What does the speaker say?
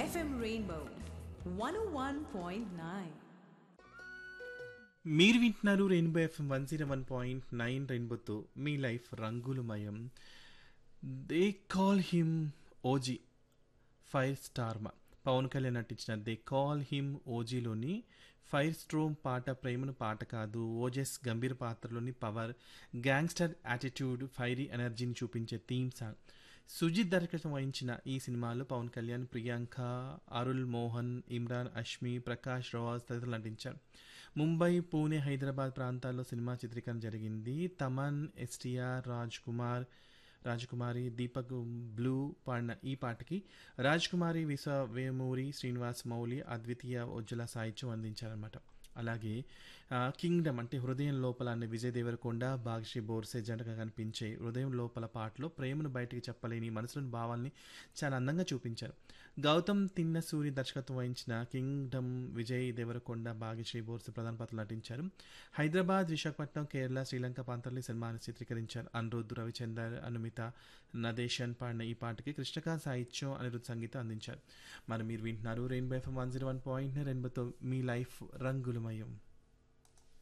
FM Rainbow 101.9. మీరు వింటున్నారు rainbow FM one zero one point nine రెయిన్బోతో మీ లైఫ్ రంగులమయం they call him OG fire స్టార్మా పవన్ కళ్యాణ్ నటించిన దే కాల్ హిమ్ ఓజీలోని ఫైర్ స్ట్రోమ్ పాట ప్రేమను పాట కాదు ఓజెస్ గంభీర పాత్రలోని పవర్ గ్యాంగ్స్టర్ యాటిట్యూడ్ ఫైరీ ఎనర్జీని చూపించే థీమ్ సాంగ్ సుజిత్ దర్శకత్వం వహించిన ఈ సినిమాలో పవన్ కళ్యాణ్ ప్రియాంక అరుల్ మోహన్ ఇమ్రాన్ అష్మి ప్రకాష్ రాజ్ తదితరులు నటించారు ముంబై పూణే హైదరాబాద్ ప్రాంతాల్లో సినిమా చిత్రీకరణ జరిగింది తమన్ ఎస్టీఆర్ రాజ్ కుమార్ రాజకుమారి దీపక్ బ్లూ పాడిన ఈ పాటకి రాజకుమారి విశ్వవేమూరి శ్రీనివాస్ మౌలి అద్వితీయ ఉజ్వల సాహిత్యం అందించారనమాట అలాగే ఆ, కింగ్డమ్ అంటే హృదయం లోపల అనే విజయ్ దేవరకొండ బాగ్షి బోర్సే జంటగా కనిపించే హృదయం లోపల పాటలో ప్రేమను బయటికి చెప్పలేని మనసులోని భావాల్ని చాలా అందంగా చూపించారు గౌతమ్ తిన్న సూరి దర్శకత్వం వహించిన కింగ్డమ్ విజయ్ దేవరకొండ భాగ్యశ్రీ బోర్సే ప్రధాన పాత్రలు నటించారు హైదరాబాద్ విశాఖపట్నం కేరళ శ్రీలంక ప్రాంతాల్లో ఈ సినిమాను చిత్రీకరించారు అనిరుద్ధ్ రవిచందర్ అనుమిత నదేశన్ పాడిన ఈ పాటకి కృష్ణకాంత్ సాహిత్యం అనిరుద్ధ్ సంగీతం అందించారు మరి మీరు వింటున్నారు rainbow FM one zero one point రెయిన్బోతో మీ లైఫ్ రంగులమయం